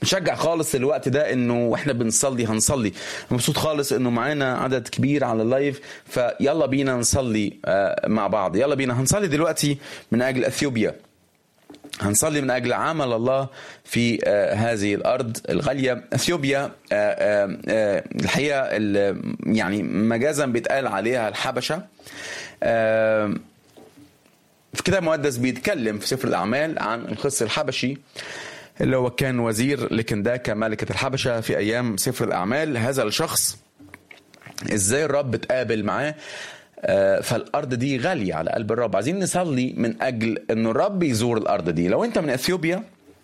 مشجع خالص الوقت ده انه واحنا بنصلي هنصلي مبسوط خالص انه معانا عدد كبير على اللايف فيلا بينا نصلي آه، مع بعض يلا بينا هنصلي دلوقتي من اجل اثيوبيا هنصلي من اجل عمل الله في آه، هذه الارض الغاليه اثيوبيا آه، آه، آه، الحقيقه ال- يعني مجازا بيتقال عليها الحبشه آه، في كتاب مقدس بيتكلم في سفر الاعمال عن القس الحبشي اللي هو كان وزير لكنداكا ملكه الحبشه في ايام سفر الاعمال هذا الشخص ازاي الرب اتقابل معاه آه، فالارض دي غاليه على قلب الرب عايزين نصلي من اجل ان الرب يزور الارض دي لو انت من اثيوبيا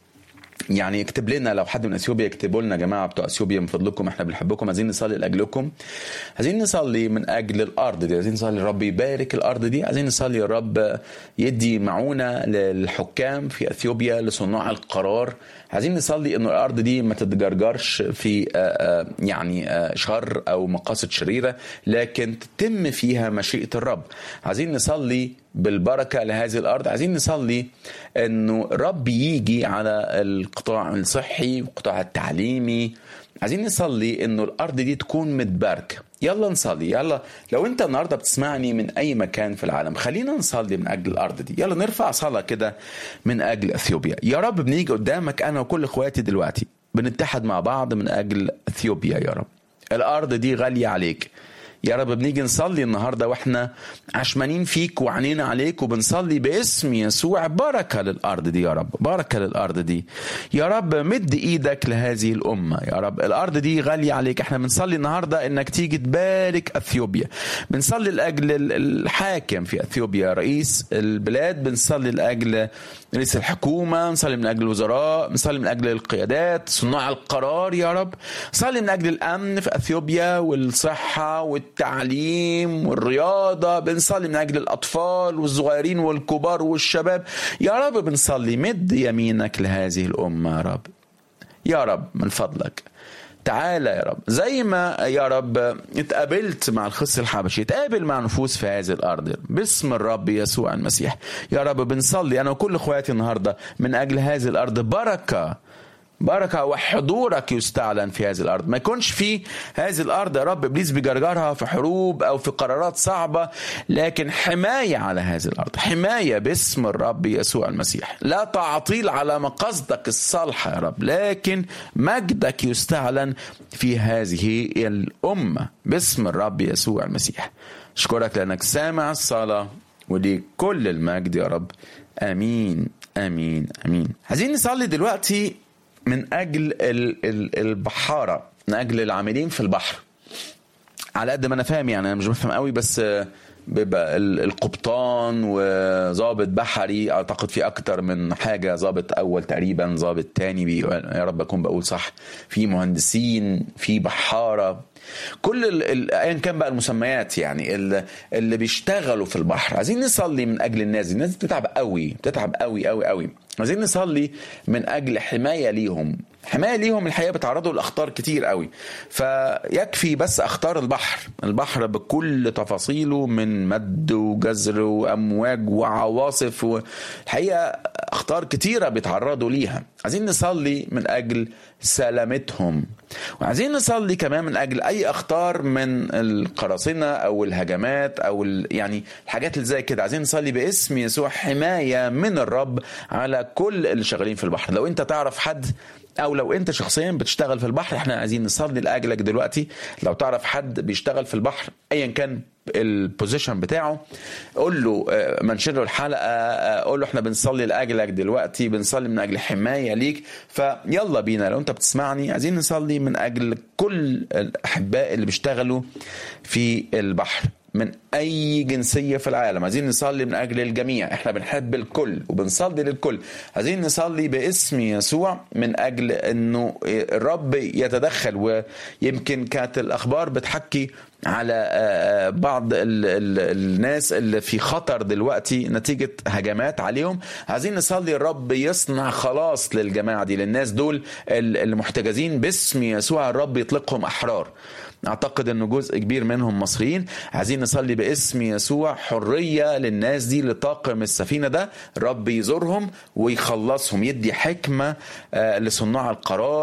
يعني اكتب لنا لو حد من اثيوبيا يكتبوا لنا يا جماعه بتوع اثيوبيا من فضلكم احنا بنحبكم عايزين نصلي لاجلكم عايزين نصلي من اجل الارض دي عايزين نصلي الرب يبارك الارض دي عايزين نصلي الرب يدي معونه للحكام في اثيوبيا لصناع القرار عايزين نصلي ان الارض دي ما تتجرجرش في آه، آه، يعني آه، شر او مقاصد شريره لكن تتم فيها مشيئه الرب عايزين نصلي بالبركه لهذه الارض عايزين نصلي انه الرب يجي على القطاع الصحي والقطاع التعليمي عايزين نصلي انه الارض دي تكون متباركه يلا نصلي يلا لو انت النهارده بتسمعني من اي مكان في العالم خلينا نصلي من اجل الارض دي يلا نرفع صلاه كده من اجل اثيوبيا يا رب بنيجي قدامك انا وكل اخواتي دلوقتي بنتحد مع بعض من اجل اثيوبيا يا رب الارض دي غاليه عليك يا رب بنيجي نصلي النهارده واحنا عشمانين فيك وعنينا عليك وبنصلي باسم يسوع بركه للارض دي يا رب بركه للارض دي يا رب مد ايدك لهذه الامه يا رب الارض دي غاليه عليك احنا بنصلي النهارده انك تيجي تبارك اثيوبيا بنصلي لاجل ال- الحاكم في اثيوبيا رئيس البلاد بنصلي لاجل رئيس الحكومه نصلي من اجل الوزراء بنصلي من اجل القيادات صناع القرار يا رب نصلي من اجل الامن في اثيوبيا والصحه والتعليم والرياضه بنصلي من اجل الاطفال والصغيرين والكبار والشباب يا رب بنصلي مد يمينك لهذه الامه يا رب يا رب من فضلك تعالى يا رب زي ما يا رب اتقابلت مع الخص الحبشي اتقابل مع نفوس في هذه الارض باسم الرب يسوع المسيح يا رب بنصلي انا وكل اخواتي النهارده من اجل هذه الارض بركه بركة وحضورك يستعلن في هذه الأرض ما يكونش في هذه الأرض يا رب إبليس بيجرجرها في حروب أو في قرارات صعبة لكن حماية على هذه الأرض حماية باسم الرب يسوع المسيح لا تعطيل على مقاصدك الصالحة يا رب لكن مجدك يستعلن في هذه الأمة باسم الرب يسوع المسيح أشكرك لأنك سامع الصلاة وليك كل المجد يا رب امين امين امين عايزين نصلي دلوقتي من اجل ال- ال- البحاره من اجل العاملين في البحر على قد ما انا فاهم يعني انا مش بفهم قوي بس آه، بيبقى ال- القبطان وظابط بحري اعتقد في اكتر من حاجه ظابط اول تقريبا ظابط تاني بي يا رب اكون بقول صح في مهندسين في بحاره كل ال- ال- ايا كان بقى المسميات يعني ال- اللي بيشتغلوا في البحر عايزين نصلي من اجل الناس دي الناس دي بتتعب قوي بتتعب قوي قوي قوي عايزين نصلي من اجل حمايه ليهم حمايه ليهم الحقيقه بيتعرضوا لاخطار كتير قوي فيكفي بس اخطار البحر البحر بكل تفاصيله من مد وجزر وامواج وعواصف والحقيقه اخطار كتيره بيتعرضوا ليها عايزين نصلي من اجل سلامتهم وعايزين نصلي كمان من اجل اي اخطار من القراصنه او الهجمات او ال- يعني الحاجات اللي زي كده عايزين نصلي باسم يسوع حمايه من الرب على كل اللي شغالين في البحر لو انت تعرف حد او لو انت شخصيا بتشتغل في البحر احنا عايزين نصلي لاجلك دلوقتي لو تعرف حد بيشتغل في البحر ايا كان البوزيشن بتاعه قول له آه، منشر له الحلقه آه، قول له احنا بنصلي لاجلك دلوقتي بنصلي من اجل حمايه ليك فيلا بينا لو انت بتسمعني عايزين نصلي من اجل كل الاحباء اللي بيشتغلوا في البحر من اي جنسيه في العالم عايزين نصلي من اجل الجميع احنا بنحب الكل وبنصلي للكل عايزين نصلي باسم يسوع من اجل انه الرب يتدخل ويمكن كانت الاخبار بتحكي على آه، بعض ال ال الناس اللي في خطر دلوقتي نتيجة هجمات عليهم عايزين نصلي الرب يصنع خلاص للجماعة دي للناس دول ال- المحتجزين باسم يسوع الرب يطلقهم أحرار اعتقد انه جزء كبير منهم مصريين عايزين نصلي باسم يسوع حريه للناس دي لطاقم السفينه ده رب يزورهم ويخلصهم يدي حكمه آه، لصناع القرار